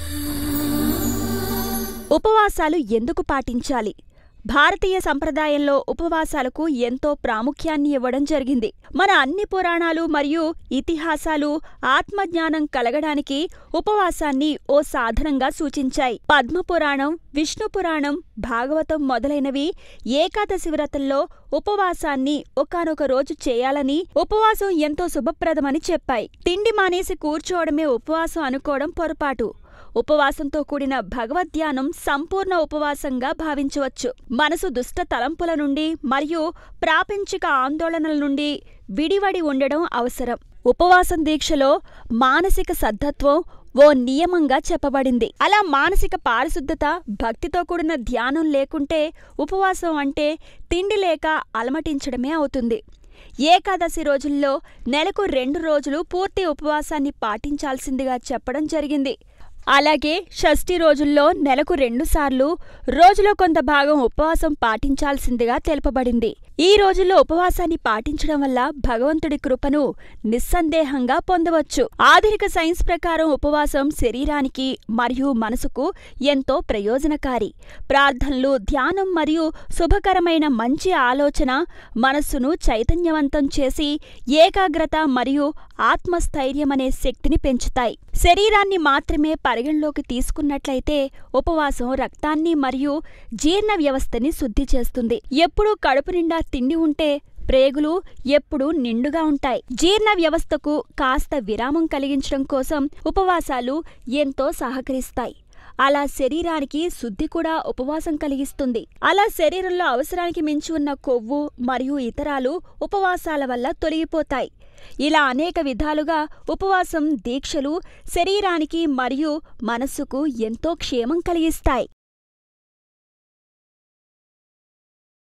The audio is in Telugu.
ఉపవాసాలు ఎందుకు పాటించాలి భారతీయ సంప్రదాయంలో ఉపవాసాలకు ఎంతో ప్రాముఖ్యాన్ని ఇవ్వడం జరిగింది మన అన్ని పురాణాలు మరియు ఇతిహాసాలు ఆత్మజ్ఞానం కలగడానికి ఉపవాసాన్ని ఓ సాధనంగా సూచించాయి పద్మపురాణం విష్ణు పురాణం భాగవతం మొదలైనవి ఏకాదశి వ్రతంలో ఉపవాసాన్ని ఒకానొక రోజు చేయాలని ఉపవాసం ఎంతో శుభప్రదమని చెప్పాయి తిండి మానేసి కూర్చోవడమే ఉపవాసం అనుకోవడం పొరపాటు ఉపవాసంతో కూడిన భగవద్ధ్యానం సంపూర్ణ ఉపవాసంగా భావించవచ్చు మనసు దుష్ట తలంపుల నుండి మరియు ప్రాపంచిక ఆందోళనల నుండి విడివడి ఉండడం అవసరం ఉపవాసం దీక్షలో మానసిక సద్ధత్వం ఓ నియమంగా చెప్పబడింది అలా మానసిక పారిశుద్ధత భక్తితో కూడిన ధ్యానం లేకుంటే ఉపవాసం అంటే తిండి లేక అలమటించడమే అవుతుంది ఏకాదశి రోజుల్లో నెలకు రెండు రోజులు పూర్తి ఉపవాసాన్ని పాటించాల్సిందిగా చెప్పడం జరిగింది అలాగే షష్ఠి రోజుల్లో నెలకు రెండుసార్లు రోజులో కొంత భాగం ఉపవాసం పాటించాల్సిందిగా తెలుపబడింది ఈ రోజుల్లో ఉపవాసాన్ని పాటించడం వల్ల భగవంతుడి కృపను నిస్సందేహంగా పొందవచ్చు ఆధునిక సైన్స్ ప్రకారం ఉపవాసం శరీరానికి మరియు మనసుకు ఎంతో ప్రయోజనకారి ప్రార్థనలు ధ్యానం మరియు శుభకరమైన మంచి ఆలోచన మనస్సును చైతన్యవంతం చేసి ఏకాగ్రత మరియు ఆత్మస్థైర్యం అనే శక్తిని పెంచుతాయి శరీరాన్ని మాత్రమే పరిగణలోకి తీసుకున్నట్లయితే ఉపవాసం రక్తాన్ని మరియు జీర్ణ వ్యవస్థని శుద్ధి చేస్తుంది ఎప్పుడూ కడుపు నిండా తిండి ఉంటే ప్రేగులు ఎప్పుడూ నిండుగా ఉంటాయి జీర్ణ వ్యవస్థకు కాస్త విరామం కలిగించడం కోసం ఉపవాసాలు ఎంతో సహకరిస్తాయి అలా శరీరానికి శుద్ధి కూడా ఉపవాసం కలిగిస్తుంది అలా శరీరంలో అవసరానికి మించి ఉన్న కొవ్వు మరియు ఇతరాలు ఉపవాసాల వల్ల తొలగిపోతాయి ఇలా అనేక విధాలుగా ఉపవాసం దీక్షలు శరీరానికి మరియు మనస్సుకు ఎంతో క్షేమం కలిగిస్తాయి